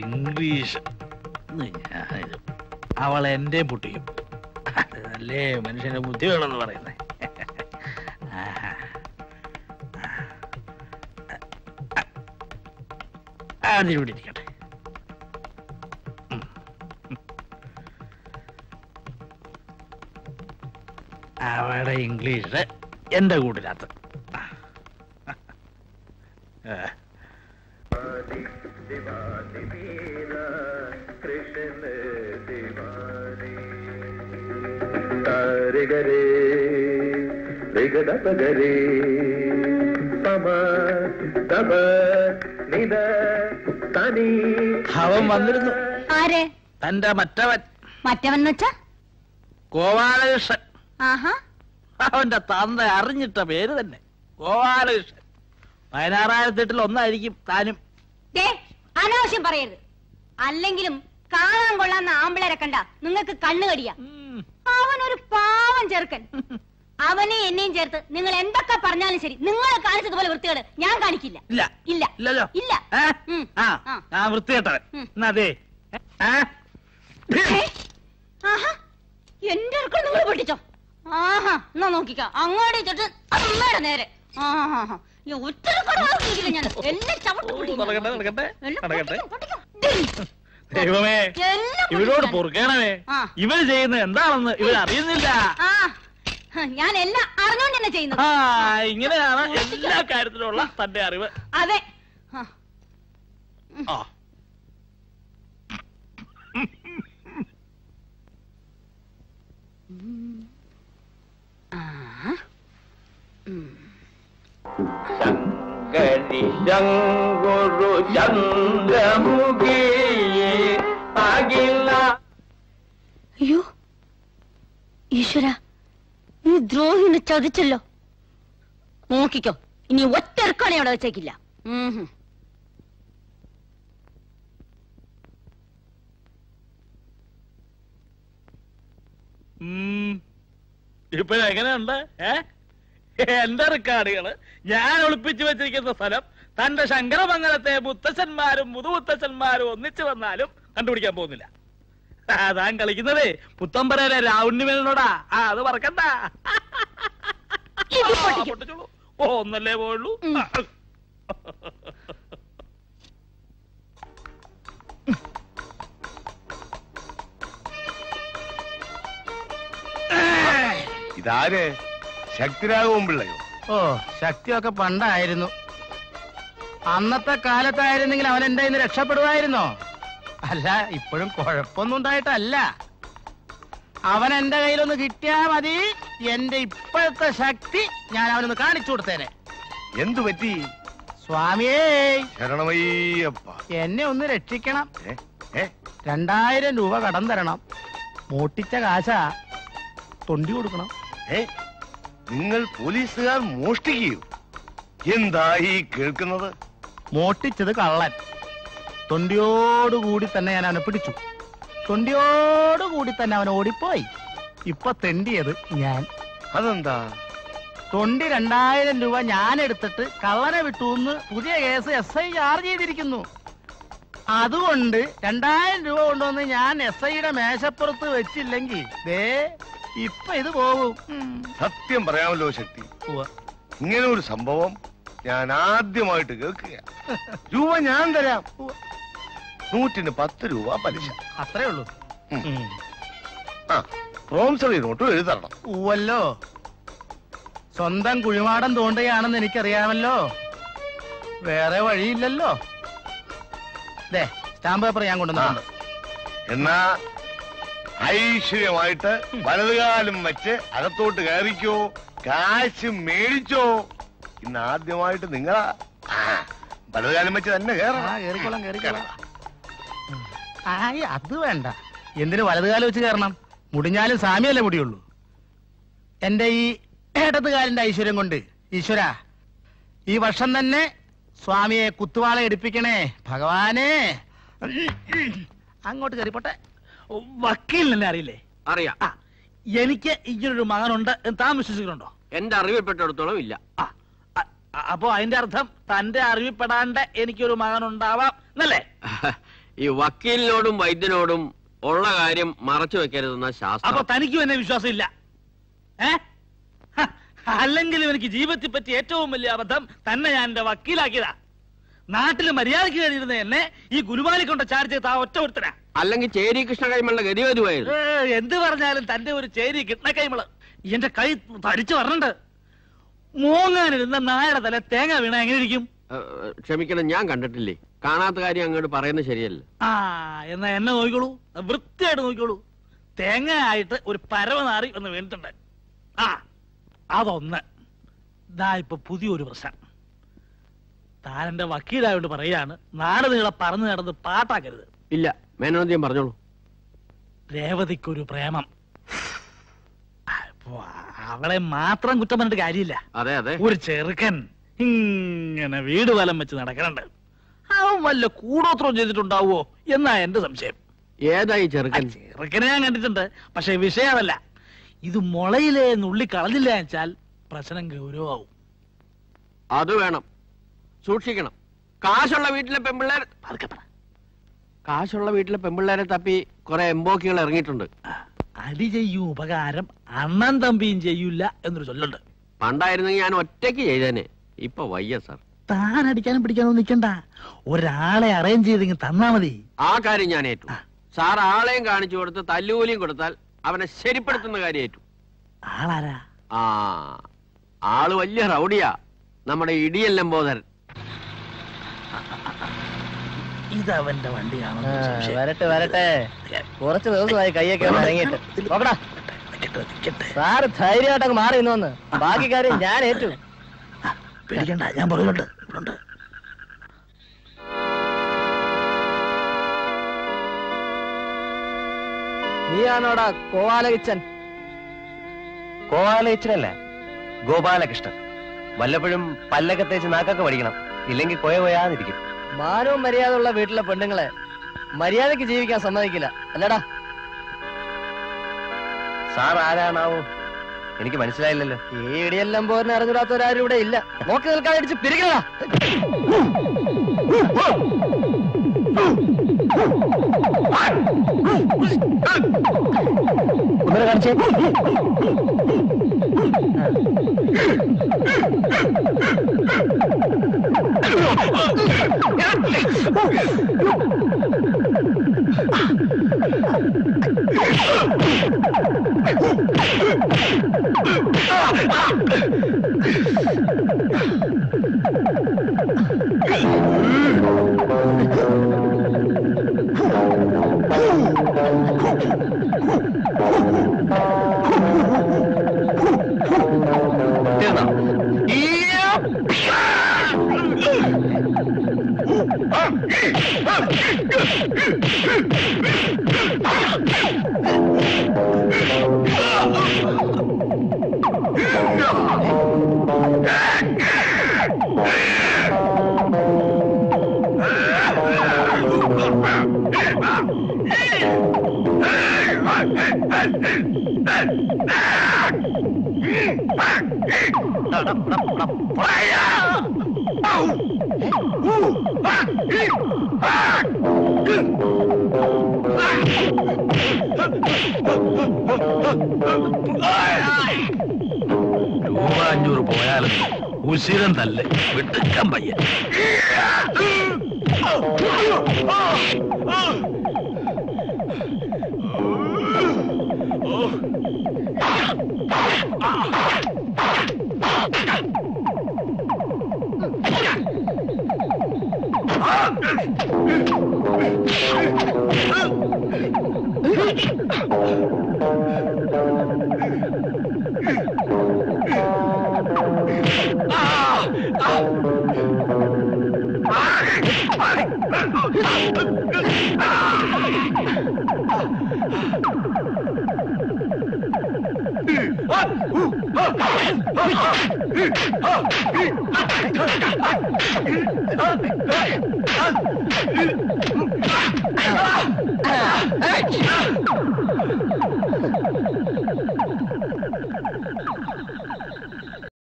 English ഇന്ന് ഞാൻ അവൾ എന്റെ പൊട്ടിക്കും അതല്ലേ മനുഷ്യന്റെ ബുദ്ധി വേണമെന്ന് പറയുന്നേ ആഹാ. അതിലൂടെ ഇരിക്കട്ടെ ഉം. അവളുടെ ഇംഗ്ലീഷ് എന്റെ കൂട്ടിനകത്ത് ആ. താരകരേ രിഗതപഗരേ പമ തപ നിദ തനി അവൻ വന്നിരുന്നു ആരെ തന്റെ മറ്റവൻ മറ്റവൻ വെച്ചാ ഗോപാലകൃഷ്ണൻ ആഹാ അവന്റെ തന്ത അറിഞ്ഞിട്ട പേര് തന്നെ ഗോപാലകൃഷ്ണൻ പതിനാറായിരത്തി ഒന്നായിരിക്കും താനും ദേ അനാവശ്യം പറയരുത് അല്ലെങ്കിലും കാണാൻ കൊള്ളാന്ന ആമ്പിളരെ കണ്ട നിങ്ങൾക്ക് കണ്ണു കടിയാ ഉം. അവൻ ഒരു പാവം ചെറുക്കൻ അവനെ എന്നെയും ചേർത്ത് നിങ്ങൾ എന്തൊക്കെ പറഞ്ഞാലും ശരി നിങ്ങൾ കാണിച്ചതുപോലെ വൃത്തികേട് ഞാൻ കാണിക്കില്ല ഇല്ല ഇല്ല ഇല്ലല്ലോ ഇല്ല ഏ? ഉം. ആ ആ. ഞാൻ വൃത്തികെട്ടവൻ ഉം. എന്നാ അതെ ഏ? ഏ? ആഹാ എന്റെ അടുക്കള നിങ്ങൾ പൊട്ടിച്ചോ ആഹാ എന്നാ നോക്കിക്ക അങ്ങോട്ട് ചുറ്റും അമ്മയുടെ നേരെ ആഹാ ഈ ഒറ്റ ഞാൻ എല്ലാം ചവിട്ടി ഓ, പൊട്ടിക്കും. നടക്കട്ടെ, നടക്കട്ടെ, എല്ലാം നടക്കട്ടെ. പൊട്ടിക്കും, പൊട്ടിക്കും. ദൈവമേ എല്ലാം ഇവരോട് പൊട്ടിക്കും. പൊറുക്കണമേ ആ. ഇവര് ചെയ്യുന്നത് എന്താണെന്ന് ഇവർ അറിയുന്നില്ല ആ ഞാൻ എല്ലാം അറിഞ്ഞോണ്ട് തന്നെ ചെയ്യുന്നത് ആ ഇങ്ങനെയാണ് എല്ലാ കാര്യത്തിലുള്ള തന്റെ അറിവ് അതെ ആ, ആ ആ. ഉം. ശങ്കരി ശങ്കുരു ചന്ദ്രമുഖി അഖില അയ്യോ ഈശ്വര ഈ ദ്രോഹിനെ ചതിച്ചല്ലോ നോക്കിക്കോ ഇനി ഒറ്റർക്കാണെ അവിടെ വെച്ചേക്കില്ല ഉം ഹും. ഉം. ഇപ്പൊ എങ്ങനെയുണ്ട് ഏ എന്റെ റെക്കാർഡുകള് ഞാൻ ഒളിപ്പിച്ചു വെച്ചിരിക്കുന്ന സ്ഥലം തന്റെ ശങ്കരമംഗലത്തെ മുത്തച്ഛന്മാരും മുതുമുത്തച്ഛന്മാരും ഒന്നിച്ചു വന്നാലും കണ്ടുപിടിക്കാൻ പോകുന്നില്ല ആ, താൻ കളിക്കുന്നതേ പുത്തമ്പരയിലെ രാവുണ്ണിമേനോടാ ആ അത് മറക്കണ്ട ഇത് ആ, പൊട്ടിക്കും. പൊട്ടിച്ചോളൂ ഓ ഒന്നല്ലേ പോയുള്ളൂ ഉം. ഇതാര് ശക്തിരാഘവൻ പിള്ളയോ ഓ ശക്തിയൊക്കെ പണ്ടായിരുന്നു അന്നത്തെ കാലത്തായിരുന്നെങ്കിൽ അവൻ എന്റെ ഇന്ന് രക്ഷപ്പെടുമായിരുന്നോ അല്ല ഇപ്പോഴും കുഴപ്പമൊന്നും ഉണ്ടായിട്ടല്ല അവൻ എന്റെ കയ്യിലൊന്ന് കിട്ടിയാ മതി എന്റെ ഇപ്പോഴത്തെ ശക്തി ഞാൻ അവനൊന്ന് കാണിച്ചു കൊടുത്തേനെ എന്തു പറ്റി സ്വാമിയേ ശരണമയ്യപ്പ എന്നെ ഒന്ന് രക്ഷിക്കണം ഏ? ഏ? രണ്ടായിരം രൂപ കടം തരണം മോട്ടിച്ച കാശ തൊണ്ടി കൊടുക്കണം ഏ? നിങ്ങൾ പോലീസുകാർ മോഷ്ടിക്കുകയോ എന്തായി കേൾക്കുന്നത് മോട്ടിച്ചത് കള്ളൻ തൊണ്ടിയോടുകൂടി തന്നെ ഞാൻ അവനെ പിടിച്ചു തൊണ്ടിയോടുകൂടി തന്നെ അവൻ ഓടിപ്പോയി ഇപ്പൊ തെണ്ടിയത് ഞാൻ അതെന്താ തൊണ്ടി രണ്ടായിരം രൂപ ഞാൻ എടുത്തിട്ട് കള്ളനെ വിട്ടു എന്ന് പുതിയ കേസ് എസ് ഐ ചാർജ് ചെയ്തിരിക്കുന്നു അതുകൊണ്ട് രണ്ടായിരം രൂപ കൊണ്ടുവന്ന് ഞാൻ എസ് ഐയുടെ മേശപ്പുറത്ത് വെച്ചില്ലെങ്കിൽ ദേ ഇപ്പൊ ഇത് പോകും ഉം. സത്യം പറയാമല്ലോ ശക്തി ഉവ്വ. ഇങ്ങനെ ഒരു സംഭവം ഞാൻ ആദ്യമായിട്ട് കേൾക്കുക രൂപ ഞാൻ തരാം ഉവ്വ. നൂറ്റിന് പത്ത് രൂപ പലിശ അത്രേ ഉള്ളൂ ഉം. ഉം. ആ പ്രോംസറി നോട്ടും എഴുതരണം ഉവ്വല്ലോ സ്വന്തം കുഴിമാടം തോണ്ടുകയാണെന്ന് എനിക്കറിയാമല്ലോ വേറെ വഴിയില്ലല്ലോ ദേ സ്റ്റാമ്പ് പേപ്പർ ഞാൻ കൊണ്ടുവന്നിട്ടുണ്ട് എന്നാ ഐശ്വര്യമായിട്ട് വലതുകാലം വെച്ച് അകത്തോട്ട് കയറിക്കോ കാശ് മേടിച്ചോ ഇന്ന് ആദ്യമായിട്ട് നിങ്ങളാ ആ, വലതുകാലം വെച്ച് തന്നെ ആ കയറണം കേറിക്കോളാം കേറിക്കോളാം ആയി അത് വേണ്ട എന്തിനു വലതുകാലം വെച്ച് കയറണം മുടിഞ്ഞാലും സാമ്യല്ലേ മുടിയുള്ളൂ എന്റെ ഈ ഇടതുകാലിന്റെ ഐശ്വര്യം കൊണ്ട് ഈശ്വര ഈ വർഷം തന്നെ സ്വാമിയെ കുത്തുവാള എടുപ്പിക്കണേ ഭഗവാനെ അങ്ങോട്ട് കയറിപ്പോട്ടെ വക്കീലിനെ അറിയില്ലേ അറിയാം ആ എനിക്ക് ഇങ്ങനൊരു മകനുണ്ട് എന്ന് താൻ വിശ്വസിക്കുന്നുണ്ടോ എന്റെ അറിവിൽപ്പെട്ടിടത്തോളം ഇല്ല ആ അ- അ- അപ്പോ അതിന്റെ അർത്ഥം തന്റെ അറിവിപ്പെടാണ്ട് എനിക്കൊരു മകനുണ്ടാവാം എന്നല്ലേ ഈ വക്കീലിനോടും വൈദ്യനോടും ഉള്ള കാര്യം മറച്ചു വെക്കരുതെന്ന അപ്പൊ ശാസ്ത്രം തനിക്കും എന്നെ വിശ്വാസം ഇല്ല ഏ ഹ, അല്ലെങ്കിലും എനിക്ക് ജീവിതത്തിൽ പറ്റിയ ഏറ്റവും വലിയ അബദ്ധം തന്നെ ഞാൻ എന്റെ വക്കീലാക്കിയതാ നാട്ടിൽ മര്യാദയ്ക്ക് കഴിഞ്ഞിരുന്ന എന്നെ ഈ ഗുരുവാലി കൊണ്ട് ചാർജ് ചെയ്ത ആ ഒറ്റ ഒരുത്തനാ അല്ലെങ്കിൽ ചേരി കൃഷ്ണ കൈമളുടെ ഗതി വരുമായിരുന്നു ഏ, എന്ത് പറഞ്ഞാലും തന്റെ ഒരു ചേരി കിട്ടണ കൈമള് എന്റെ കൈ തടിച്ചു പറഞ്ഞിട്ടുണ്ട് മോങ്ങാനിരുന്ന നായയുടെ തല തേങ്ങ വീണ എങ്ങനെ ഇരിക്കും ഏഹ്, ക്ഷമിക്കണം ഞാൻ കണ്ടിട്ടില്ലേ കാണാത്ത കാര്യം അങ്ങോട്ട് പറയുന്നത് ശരിയല്ല ആ എന്നാ എന്നെ നോക്കിക്കോളൂ വൃത്തിയായിട്ട് നോക്കിക്കോളൂ തേങ്ങ ആയിട്ട് ഒരു പരവനാറി ഒന്ന് വീണിട്ടുണ്ട് ആ അതൊന്ന് ഇതാ ഇപ്പൊ പുതിയൊരു പ്രശ്നം താൻ എന്റെ വക്കീലായോണ്ട് പറയാണ് നാട് നീളെ പറഞ്ഞു നടന്ന് പാട്ടാക്കരുത് ഇല്ല മേനോദ്യം പറഞ്ഞോളൂ രേവതിക്കൊരു പ്രേമം അപ്പൊ അവളെ മാത്രം കുറ്റം പറഞ്ഞിട്ട് കാര്യമില്ല അതെ അതെ ഒരു ചെറുക്കൻ ഇങ്ങനെ വീട് വലം വെച്ച് നടക്കണുണ്ട് അവൻ വല്ല കൂടോത്രം ചെയ്തിട്ടുണ്ടാവോ എന്നാ എന്റെ സംശയം ഏതായി ആ ചെറുക്കൻ ചെറുക്കനെ ഞാൻ കണ്ടിട്ടുണ്ട് പക്ഷെ വിഷയമല്ല ഇത് മുളയിലെ നുള്ളി കളഞ്ഞില്ല വെച്ചാൽ പ്രശ്നം ഗൗരവമാവും അത് വേണം സൂക്ഷിക്കണം കാശുള്ള വീട്ടിലെ പെമ്പിള്ളേർ പതുക്കെ പറ. കാശുള്ള വീട്ടിലെ പെമ്പിള്ളേരെ തപ്പി കുറെ എംബോക്കികൾ ഇറങ്ങിയിട്ടുണ്ട് ആ, അടി ചെയ്യും ഉപകാരം അണ്ണൻ തമ്പിയും ചെയ്യൂല എന്നൊരു ചൊല്ലുണ്ട് പണ്ടായിരുന്നെങ്കിൽ ഞാൻ ഒറ്റയ്ക്ക് ചെയ്തേനെ ഇപ്പൊ വയ്യ സാർ താൻ അടിക്കാനും പിടിക്കാനും നിൽക്കണ്ട ഒരാളെ അറേഞ്ച് ചെയ്തെങ്കിൽ തന്നാ മതി ആ കാര്യം ഞാൻ ഏറ്റു സാർ ആളെയും കാണിച്ചു കൊടുത്ത് തല്ലുകൂലിയും കൊടുത്താൽ അവനെ ശരിപ്പെടുത്തുന്ന കാര്യം ഏറ്റു ആളാരാ ആ ആള് വലിയ റൗഡിയാ നമ്മുടെ ഇടിയൻ ലംബോദരൻ ഇതവന്റെ വണ്ടിയാണോ വരട്ടെ വരട്ടെ കുറച്ച് ദിവസമായി കൈയൊക്കെ ഒന്ന് ഇറങ്ങിയിട്ട് നോക്കടാ സാറ് ധൈര്യമായിട്ടങ്ങ് മാറി ഇന്നോന്ന് ബാക്കി കാര്യം ഞാൻ ഏറ്റു പേടിക്കണ്ട ഞാൻ പുറകിലുണ്ട് ഇവിടുണ്ട് നീയാണോടാ കോവാലകിച്ചൻ കോവാലയച്ചനല്ല ഗോപാലകൃഷ്ണൻ വല്ലപ്പോഴും പല്ലൊക്കെ തേച്ച് നാക്കൊക്കെ പഠിക്കണം ഇല്ലെങ്കിൽ കൊയ കൊയാന്നിരിക്കും മാനവും മര്യാദ ഉള്ള വീട്ടിലെ പെണ്ണുങ്ങളെ മര്യാദക്ക് ജീവിക്കാൻ സമ്മതിക്കില്ല അല്ലടാ സാർ ആരാണാവോ എനിക്ക് മനസ്സിലായില്ലല്ലോ ഈ ഇടിയെല്ലാം പോരിനെ അറിഞ്ഞിടാത്തവരാരും ഇവിടെ ഇല്ല നോക്കി നിൽക്കാതെ അടിച്ച് പിരിക്കണ കുതിര കാണിച്ചേ രൂപ അഞ്ഞൂറ് പോയാലും ഉശിരം തല്ല് വിട്ടുക്കാൻ പയ്യ